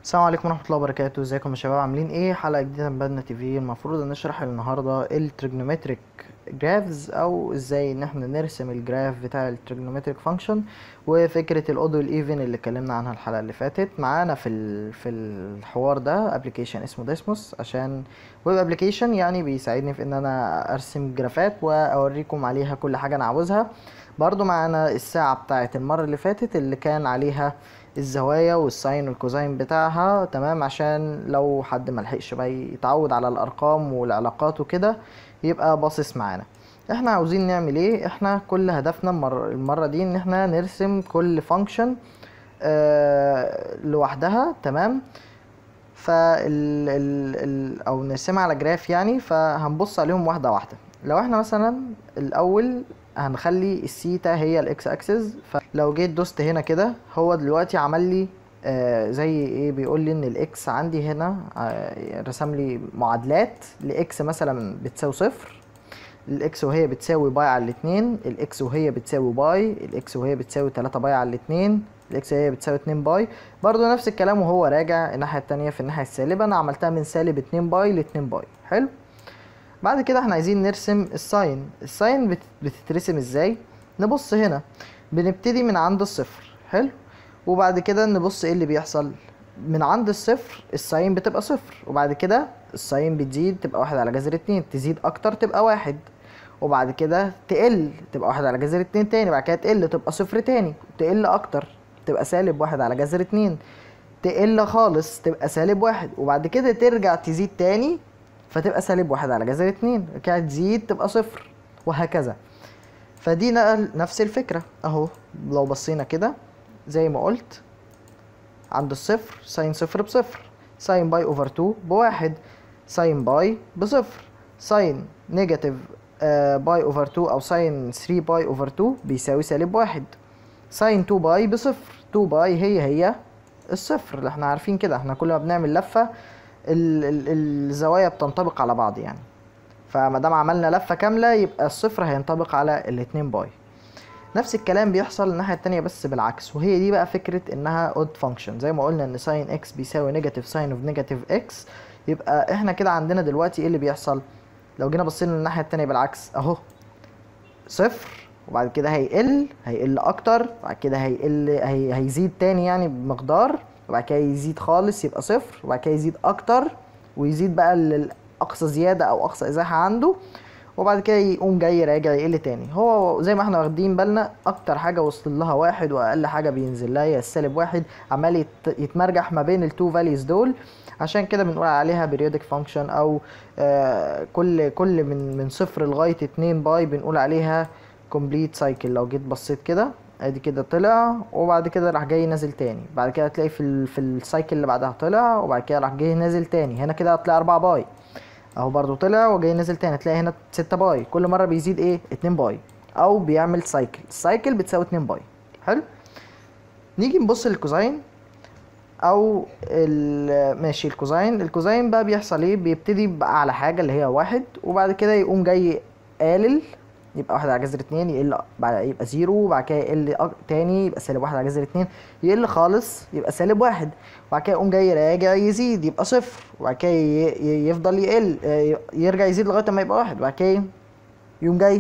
السلام عليكم ورحمة الله وبركاته ازيكم يا شباب عاملين ايه حلقة جديدة من بدنا تي في المفروض ان نشرح النهاردة التريجنومتريك جرافز او ازاي ان احنا نرسم الجراف بتاع التريجنومتريك فانكشن وفكرة الاودو الايفن اللي اتكلمنا عنها الحلقة اللي فاتت معانا في ال... في الحوار ده ابلكيشن اسمه ديسموس عشان ويب ابلكيشن يعني بيساعدني في ان انا ارسم جرافات واوريكم عليها كل حاجة انا عاوزها برضو معانا الساعة بتاعت المرة اللي فاتت اللي كان عليها الزوايا والساين والكوزاين بتاعها تمام عشان لو حد ملحقش بقى يتعود على الارقام والعلاقات وكده يبقى باصص معانا احنا عاوزين نعمل ايه احنا كل هدفنا المرة, المرة دي ان احنا نرسم كل فانكشن آه لوحدها تمام فال ال ال او نرسمها على جراف يعني فهنبص عليهم واحده واحده لو احنا مثلا الاول هنخلي السيتا هي الاكس اكسس فلو جيت دوست هنا كده هو دلوقتي عمل لي آه زي ايه بيقول لي ان الاكس عندي هنا آه رسم لي معادلات لاكس مثلا بتساوي صفر الاكس وهي بتساوي باي على الاتنين الاكس وهي بتساوي باي الاكس وهي بتساوي تلاتة باي على الاتنين الاكس هي بتساوي اتنين باي برضو نفس الكلام وهو راجع الناحية التانية في الناحية السالبة انا عملتها من سالب اتنين باي لاتنين باي حلو بعد كده احنا عايزين نرسم الساين الساين بت- بتترسم ازاي نبص هنا بنبتدي من عند الصفر حلو وبعد كده نبص ايه اللي بيحصل من عند الصفر الساين بتبقى صفر وبعد كده الساين بتزيد تبقى واحد على جذر اتنين تزيد اكتر تبقى واحد وبعد كده تقل تبقى واحد على جذر اتنين تاني بعد كده تقل تبقى صفر تاني تقل اكتر تبقى سالب واحد على جذر اتنين تقل خالص تبقى سالب واحد وبعد كده ترجع تزيد تاني فتبقى سالب واحد على جذر اتنين كده تزيد تبقى صفر وهكذا فدي نقل نفس الفكرة اهو لو بصينا كده زي ما قلت عند الصفر ساين صفر بصفر ساين باي اوفر 2 بواحد ساين باي بصفر ساين نيجاتيف باي اوفر 2 او ساين 3 باي اوفر 2 بيساوي سالب واحد ساين 2 باي بصفر 2 باي هي هي الصفر اللي احنا عارفين كده احنا كل ما بنعمل لفة ال ال الزوايا بتنطبق على بعض يعني فما دام عملنا لفة كاملة يبقى الصفر هينطبق على الاتنين باي نفس الكلام بيحصل الناحية التانية بس بالعكس وهي دي بقى فكرة انها odd function زي ما قلنا ان sin x بيساوي negative sin of negative x يبقى احنا كده عندنا دلوقتي ايه اللي بيحصل لو جينا بصينا للناحية التانية بالعكس اهو صفر وبعد كده هيقل هيقل اكتر بعد كده هيقل هي هيزيد تاني يعني بمقدار وبعد كده يزيد خالص يبقى صفر وبعد كده يزيد اكتر ويزيد بقى للاقصى زيادة او اقصى ازاحة عنده وبعد كده يقوم جاي راجع يقل تاني هو زي ما احنا واخدين بالنا اكتر حاجه وصل لها واحد واقل حاجه بينزل لها هي السالب واحد عمال يت- يتمرجح ما بين التو فاليوز دول عشان كده بنقول عليها periodic function او آه كل كل من من صفر لغايه اتنين باي بنقول عليها complete cycle لو جيت بصيت كده ادي كده طلع وبعد كده راح جاي نازل تاني بعد كده تلاقي في ال في السايكل اللي بعدها طلع وبعد كده راح جاي نازل تاني هنا كده هتلاقي 4 باي اهو برضو طلع وجاي نازل تاني تلاقي هنا 6 باي كل مره بيزيد ايه 2 باي او بيعمل سايكل السايكل بتساوي 2 باي حلو نيجي نبص للكوزاين او ال- ماشي الكوزاين الكوزاين بقى بيحصل ايه بيبتدي باعلى حاجه اللي هي واحد وبعد كده يقوم جاي قالل يبقى واحد على جذر اتنين يقل بعد يبقى زيرو وبعد كده يقل أك- تاني يبقى سالب واحد على جذر اتنين يقل خالص يبقى سالب واحد وبعد كده يقوم جاي راجع يزيد يبقى صفر وبعد كده ي- ي- يفضل يقل آه، يرجع يزيد لغايه ما يبقى واحد وبعد كده يقوم جاي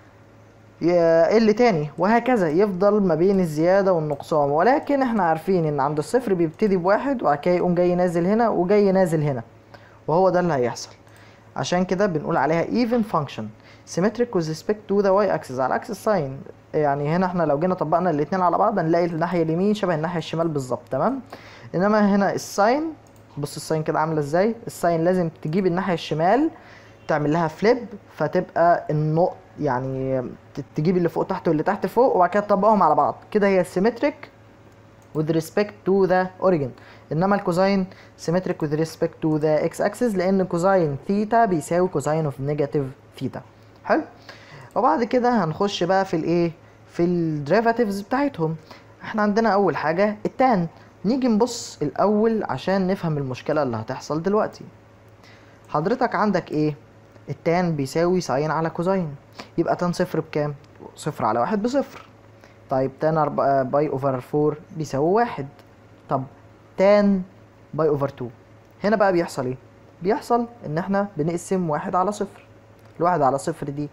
يقل تاني وهكذا يفضل ما بين الزيادة والنقصان ولكن احنا عارفين ان عند الصفر بيبتدي بواحد وبعد كده يقوم جاي نازل هنا وجاي نازل هنا وهو ده اللي هيحصل عشان كده بنقول عليها even function symmetric with respect to the y axis على عكس الساين يعني هنا احنا لو جينا طبقنا الاتنين على بعض هنلاقي الناحية اليمين شبه الناحية الشمال بالظبط تمام انما هنا الساين بص الساين كده عاملة ازاي الساين لازم تجيب الناحية الشمال تعمل لها فليب فتبقى النقط يعني ت- تجيب اللي فوق تحت واللي تحت فوق وبعد كده تطبقهم على بعض كده هي symmetric with respect to the origin انما الكوزاين symmetric with respect to the x axis لان كوزاين ثيتا بيساوي كوزاين اوف نيجاتيف ثيتا حلو وبعد كده هنخش بقى في الايه في الديريفاتيفز بتاعتهم احنا عندنا اول حاجه التان نيجي نبص الاول عشان نفهم المشكله اللي هتحصل دلوقتي حضرتك عندك ايه التان بيساوي ساين على كوزاين يبقى تان صفر بكام صفر على واحد بصفر طيب تان أربعة باي اوفر فور بيساوي واحد طب تان باي اوفر 2 هنا بقى بيحصل ايه بيحصل ان احنا بنقسم واحد على صفر الواحد على صفر دي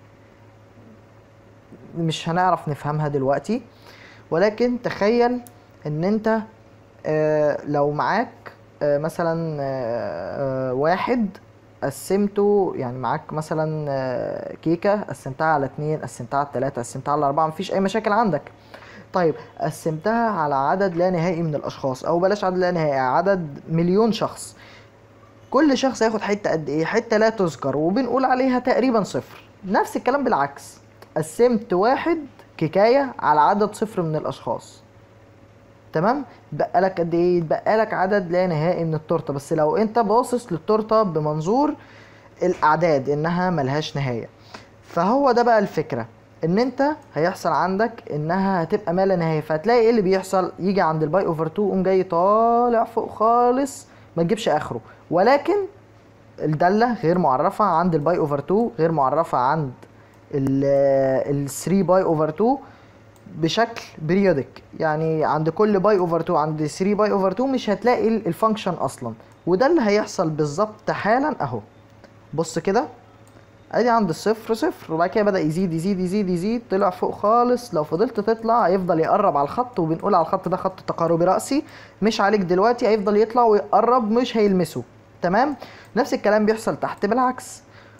مش هنعرف نفهمها دلوقتي ولكن تخيل ان انت آه لو معاك آه مثلا آه آه واحد قسمته يعني معاك مثلا آه كيكة قسمتها على اتنين قسمتها على تلاتة قسمتها على أربعة مفيش أي مشاكل عندك طيب قسمتها على عدد لا نهائي من الأشخاص أو بلاش عدد لا نهائي عدد مليون شخص كل شخص هياخد حتة قد إيه حتة لا تذكر وبنقول عليها تقريبا صفر نفس الكلام بالعكس قسمت واحد كيكاية على عدد صفر من الأشخاص تمام بقى لك قد ايه يتبقى لك عدد لا نهائي من التورته بس لو انت باصص للتورته بمنظور الاعداد انها ملهاش نهايه فهو ده بقى الفكره ان انت هيحصل عندك انها هتبقى ما لا نهايه فهتلاقي ايه اللي بيحصل يجي عند الباي اوفر 2 قوم جاي طالع فوق خالص ما تجيبش اخره ولكن الداله غير معرفه عند الباي اوفر 2 غير معرفه عند ال 3 باي اوفر 2 بشكل بريودك يعني عند كل باي اوفر 2 عند 3 باي اوفر 2 مش هتلاقي ال- الفانكشن اصلا وده اللي هيحصل بالظبط حالا اهو بص كده ادي عند الصفر صفر وبعد كده بدا يزيد يزيد يزيد يزيد طلع فوق خالص لو فضلت تطلع هيفضل يقرب على الخط وبنقول على الخط ده خط تقاربي راسي مش عليك دلوقتي هيفضل يطلع ويقرب مش هيلمسه تمام نفس الكلام بيحصل تحت بالعكس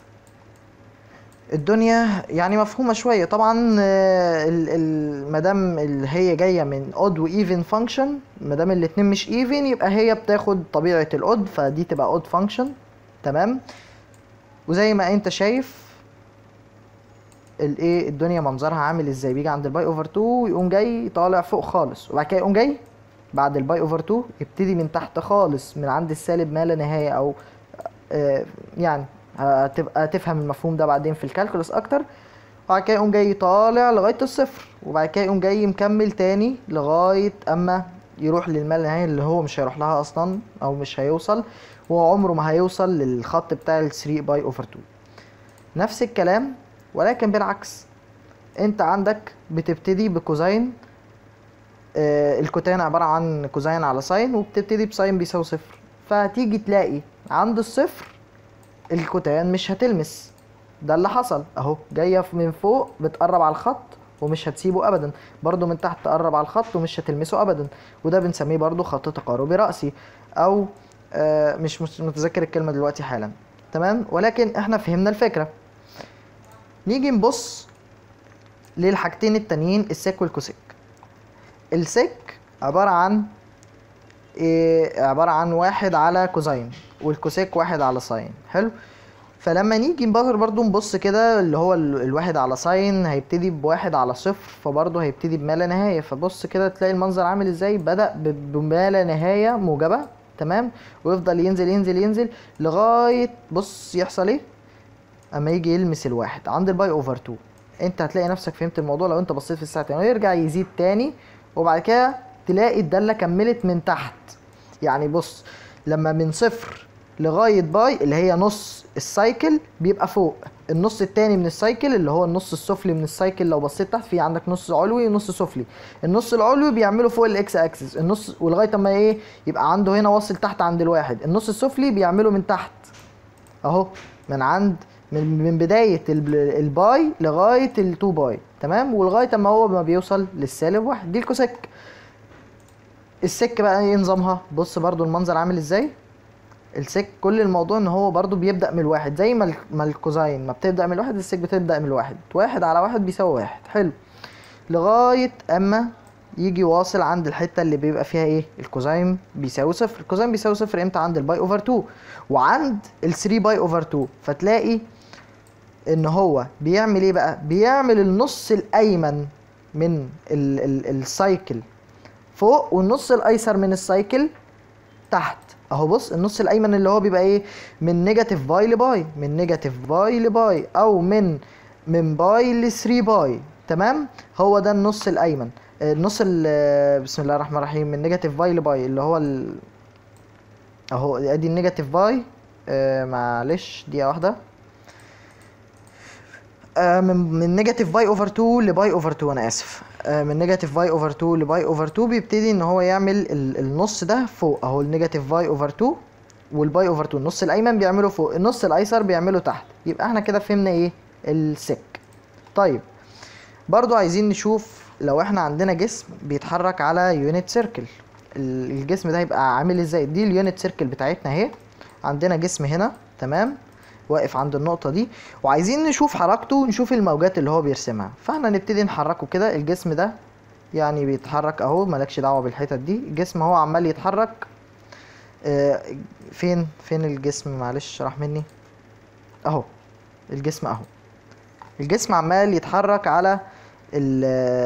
الدنيا يعني مفهومه شويه طبعا آه، ال- ال- مادام اللي هي جايه من اود وايفن فانكشن مادام الاتنين مش ايفن يبقى هي بتاخد طبيعه الاود فدي تبقى اود فانكشن تمام وزي ما انت شايف الايه الدنيا منظرها عامل ازاي بيجي عند الباي اوفر 2 ويقوم جاي طالع فوق خالص وبعد كده يقوم جاي بعد الباي اوفر 2 يبتدي من تحت خالص من عند السالب ما لا نهايه او آه، يعني هتبقى تفهم المفهوم ده بعدين في الكالكولس اكتر وبعد كده يقوم جاي طالع لغايه الصفر وبعد كده يقوم جاي مكمل تاني لغايه اما يروح للما لا نهايه اللي هو مش هيروح لها اصلا او مش هيوصل وهو عمره ما هيوصل للخط بتاع ال 3 باي اوفر 2 نفس الكلام ولكن بالعكس انت عندك بتبتدي بكوزين آه الكوتان عبارة عن كوزين على ساين وبتبتدي بساين بيساوي صفر فهتيجي تلاقي عند الصفر الكوتان مش هتلمس ده اللي حصل اهو جاية من فوق بتقرب على الخط ومش هتسيبه ابدا برضو من تحت تقرب على الخط ومش هتلمسه ابدا وده بنسميه برضو خط تقاربي رأسي او آه مش مش متذكر الكلمة دلوقتي حالا تمام ولكن احنا فهمنا الفكرة نيجي نبص للحاجتين التانيين السيك والكوسيك السيك عبارة عن إيه عبارة عن واحد على كوزين والكوسيك واحد على ساين حلو فلما نيجي نبصر برضو نبص كده اللي هو ال- الواحد على ساين هيبتدي بواحد على صفر فبرضه هيبتدي بما لا نهاية فبص كده تلاقي المنظر عامل ازاي بدأ ب- بما لا نهاية موجبة تمام ويفضل ينزل ينزل ينزل لغاية بص يحصل ايه اما يجي يلمس الواحد عند الباي اوفر 2 انت هتلاقي نفسك فهمت الموضوع لو انت بصيت في الساعه تاني ويرجع يزيد تاني وبعد كده تلاقي الداله كملت من تحت يعني بص لما من صفر لغايه باي اللي هي نص السايكل بيبقى فوق النص التاني من السايكل اللي هو النص السفلي من السايكل لو بصيت تحت في عندك نص علوي ونص سفلي النص العلوي بيعمله فوق الاكس اكسس النص ولغايه اما ايه يبقى عنده هنا واصل تحت عند الواحد النص السفلي بيعمله من تحت اهو من عند من من بدايه الب- الباي لغايه التو باي تمام ولغايه اما هو ما بيوصل للسالب واحد دي الكوسيك السك بقى ايه نظامها بص برضو المنظر عامل ازاي السك كل الموضوع ان هو برضو بيبدا من الواحد زي ما ال- ما الكوزاين ما بتبدا من الواحد السك بتبدا من الواحد واحد على واحد بيساوي واحد حلو لغايه اما يجي واصل عند الحته اللي بيبقى فيها ايه الكوزاين بيساوي صفر الكوزاين بيساوي صفر امتى عند الباي اوفر 2 وعند ال 3 باي اوفر 2 فتلاقي ان هو بيعمل ايه بقى بيعمل النص الايمن من ال ال السايكل فوق والنص الايسر من السايكل تحت اهو بص النص الايمن اللي هو بيبقى ايه من نيجاتيف باي لباي من نيجاتيف باي لباي او من من باي ل 3 باي تمام هو ده النص الايمن النص ال- بسم الله الرحمن الرحيم من نيجاتيف باي لباي اللي هو ال... اهو ادي النيجاتيف باي آه معلش دقيقة واحدة آه من من نيجاتيف باي اوفر 2 لباي اوفر 2 انا اسف آه، من نيجاتيف باي اوفر 2 لباي اوفر 2 بيبتدي ان هو يعمل ال- النص ده فوق اهو النيجاتيف باي اوفر 2 والباي اوفر 2 النص الايمن بيعمله فوق النص الايسر بيعمله تحت يبقى احنا كده فهمنا ايه السك طيب برضو عايزين نشوف لو احنا عندنا جسم بيتحرك على يونت سيركل الجسم ده هيبقى عامل ازاي دي اليونت سيركل بتاعتنا اهي عندنا جسم هنا تمام واقف عند النقطة دي وعايزين نشوف حركته ونشوف الموجات اللي هو بيرسمها فاحنا نبتدي نحركه كده الجسم ده يعني بيتحرك اهو مالكش دعوة بالحتت دي الجسم اهو عمال يتحرك آه، فين فين الجسم معلش راح مني اهو الجسم اهو الجسم عمال يتحرك على ال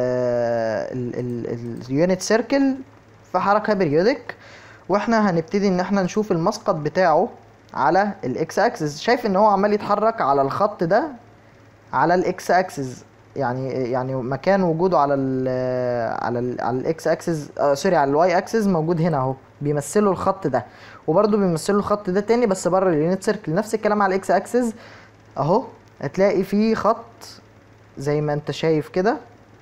ال اليونت سيركل في حركة بريودك واحنا هنبتدي ان احنا نشوف المسقط بتاعه على الاكس اكسس شايف ان هو عمال يتحرك على الخط ده على الاكس اكسس يعني يعني مكان وجوده على ال على ال على الاكس اكسس آه سوري على الواي اكسس موجود هنا اهو بيمثلوا الخط ده وبرده بيمثلوا الخط ده تاني بس بره اليونت سيركل نفس الكلام على الاكس اكسس اهو هتلاقي فيه خط زي ما انت شايف كده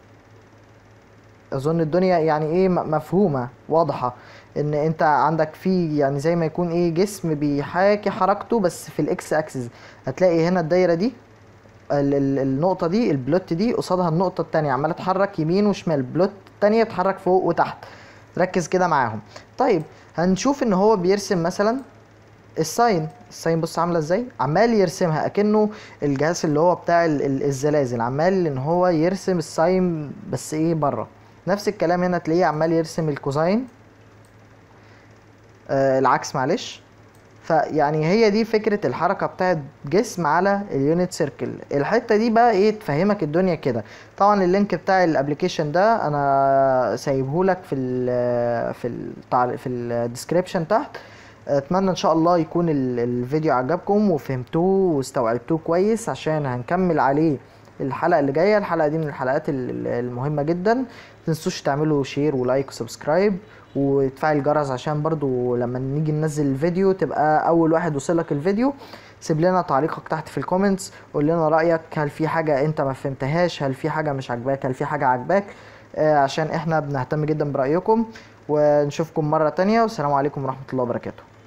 اظن الدنيا يعني ايه م- مفهومه واضحه ان انت عندك في يعني زي ما يكون ايه جسم بيحاكي حركته بس في الاكس اكسس هتلاقي هنا الدايره دي ال ال النقطه دي البلوت دي قصادها النقطه التانية عماله تتحرك يمين وشمال البلوت التانية بتتحرك فوق وتحت ركز كده معاهم طيب هنشوف ان هو بيرسم مثلا الساين الساين بص عامله ازاي عمال يرسمها اكنه الجهاز اللي هو بتاع ال- ال- الزلازل عمال ان هو يرسم الساين بس ايه بره نفس الكلام هنا تلاقيه عمال يرسم الكوزاين آه العكس معلش فيعني هي دي فكرة الحركة بتاعت جسم على اليونت سيركل الحتة دي بقى ايه تفهمك الدنيا كده طبعا اللينك بتاع الابليكيشن ده انا سايبهولك في ال في ال في الديسكريبشن تحت اتمنى ان شاء الله يكون ال- الفيديو عجبكم وفهمتوه واستوعبتوه كويس عشان هنكمل عليه الحلقة اللي جاية الحلقة دي من الحلقات ال- ال- المهمة جدا متنسوش تعملوا شير ولايك وسبسكرايب وتفعل الجرس عشان برضو لما نيجي ننزل الفيديو تبقى اول واحد وصلك الفيديو سيب لنا تعليقك تحت في الكومنتس قول لنا رأيك هل في حاجة انت ما فهمتهاش هل في حاجة مش عاجباك هل في حاجة عاجباك آه، عشان احنا بنهتم جدا برأيكم ونشوفكم مرة تانية والسلام عليكم ورحمة الله وبركاته